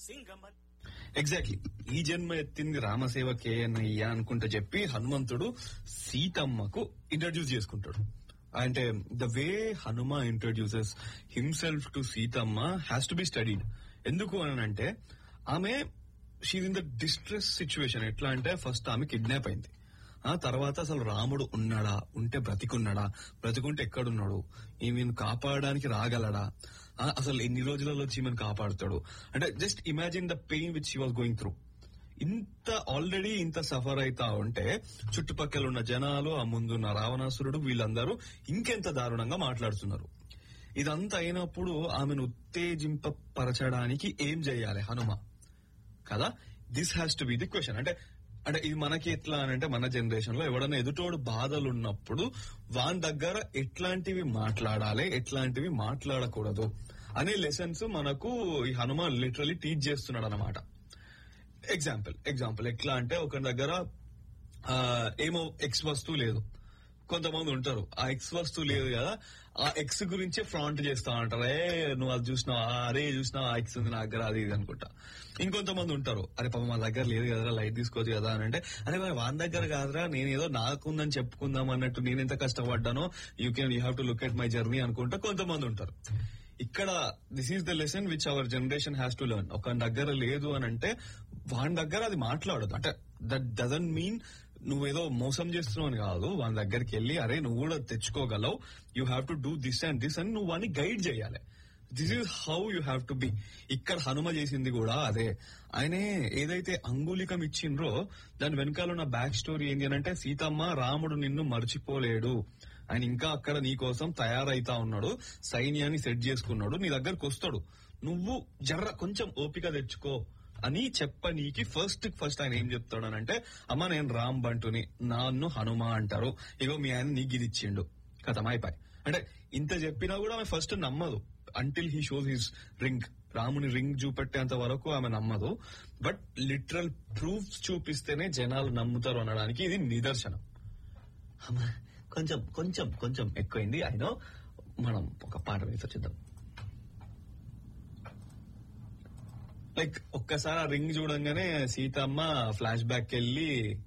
సింగమ exactly ఈ జన్మ ఎత్తింది రామసేవకే అన్నయ్య అనుకుంటా చెప్పి హనుమంతుడు సీతమ్మకు ఇంట్రడ్యూస్ చేసుకుంటాడు అంటే the way Hanuma introduces himself to Seethamma has to be studied ఎందుకు అని అంటే ఆమె she in the distress situation ఎట్లా అంటే ఫస్ట్ ఆమె కిడ్నాప్ అయింది ఆ తర్వాత అసలు రాముడు ఉన్నాడా ఉంటే బ్రతికున్నాడా బ్రతికుంటే ఎక్కడున్నాడు ఈమెను కాపాడడానికి రాగలడా ఆ, అసలు ఎన్ని రోజులలో వచ్చి ఈమెను కాపాడుతాడు అంటే just imagine the pain which she was going through ఇంత ఆల్రెడీ ఇంత సఫర్ అవుతా ఉంటే చుట్టుపక్కల ఉన్న జనాలు ఆ ముందున్న రావణాసురుడు వీళ్ళందరూ ఇంకెంత దారుణంగా మాట్లాడుతున్నారు ఇదంతా అయినప్పుడు ఆమెను ఉత్తేజింపపరచడానికి ఏం చేయాలి హనుమ కదా this has to be the question అంటే అంటే ఇది మనకి ఎట్లా అని అంటే మన జనరేషన్ లో ఎవడన్నా ఎదుటోడు బాధలు ఉన్నప్పుడు వాని దగ్గర ఎట్లాంటివి మాట్లాడాలి ఎట్లాంటివి మాట్లాడకూడదు అనే లెసన్స్ మనకు ఈ హనుమ లిటరలీ టీచ్ చేస్తున్నాడు అనమాట ఎగ్జాంపుల్ ఎగ్జాంపుల్ ఎట్లా అంటే ఒక దగ్గర ఆ, ఏమో ఎక్స్ వస్తువు లేదు కొంతమంది ఉంటారు ఆ ఎక్స్ వస్తువు లేదు కదా ఆ ఎక్స్ గురించే ఫ్రాంట్ చేస్తా ఉంటారు ఏ నువ్వు అది చూసినావు అరే చూసినావు ఆ ఎక్స్ ఉంది నా దగ్గర అది ఇది అనుకుంటా ఇంకొంతమంది ఉంటారు అరే పాపం మా దగ్గర లేదు కదరా లైట్ తీసుకోవచ్చు కదా అని అంటే అరే మరి వాని దగ్గర కాదురా నేను ఏదో నాకుందని చెప్పుకుందాం అన్నట్టు నేను ఎంత కష్టపడ్డానో you can you have to look at my journey అనుకుంటా కొంతమంది ఉంటారు ఇక్కడ this is the lesson which our generation has to learn ఒక దగ్గర లేదు అని అంటే వాని దగ్గర అది మాట్లాడదు అంటే దట్ డజంట్ మీన్ నువ్వేదో మోసం చేస్తున్నావు అని కాదు వాని దగ్గరికి వెళ్ళి అరే నువ్వు కూడా తెచ్చుకోగలవు you have to do this and this అని నువ్వు వాడిని గైడ్ చేయాలి this is how you have to be ఇక్కడ హనుమ చేసింది కూడా అదే ఆయనే ఏదైతే అంగుళికం ఇచ్చిండ్రో దాని వెనకాల ఉన్న బ్యాక్ స్టోరీ ఏంటి అని అంటే సీతమ్మ రాముడు నిన్ను మర్చిపోలేడు ఆయన ఇంకా అక్కడ నీ కోసం తయారైతా ఉన్నాడు సైన్యాన్ని సెట్ చేసుకున్నాడు నీ దగ్గరకు వస్తాడు నువ్వు జర్ర కొంచెం ఓపిక తెచ్చుకో అని చెప్పనీకి ఫస్ట్ ఫస్ట్ ఆయన ఏం చెప్తాడు అని అంటే అమ్మ నేను రామ్ బంటుని నాన్ను హనుమ అంటారు ఇగో మీ ఆయన నీకు ఇది ఇచ్చిండు కథం అయిపోయి అంటే ఇంత చెప్పినా కూడా ఆమె ఫస్ట్ నమ్మదు until he shows his ring రాముని రింగ్ చూపెట్టేంత వరకు ఆమె నమ్మదు బట్ లిటరల్ ప్రూఫ్స్ చూపిస్తేనే జనాలు నమ్ముతారు అనడానికి ఇది నిదర్శనం అమ్మ, కొంచెం కొంచెం కొంచెం ఎక్కువైంది అయినో మనం ఒక పాట వేసి వచ్చేద్దాం లైక్ ఒక్కసారి ఆ రింగ్ చూడంగానే సీతమ్మ ఫ్లాష్ బ్యాక్ వెళ్ళి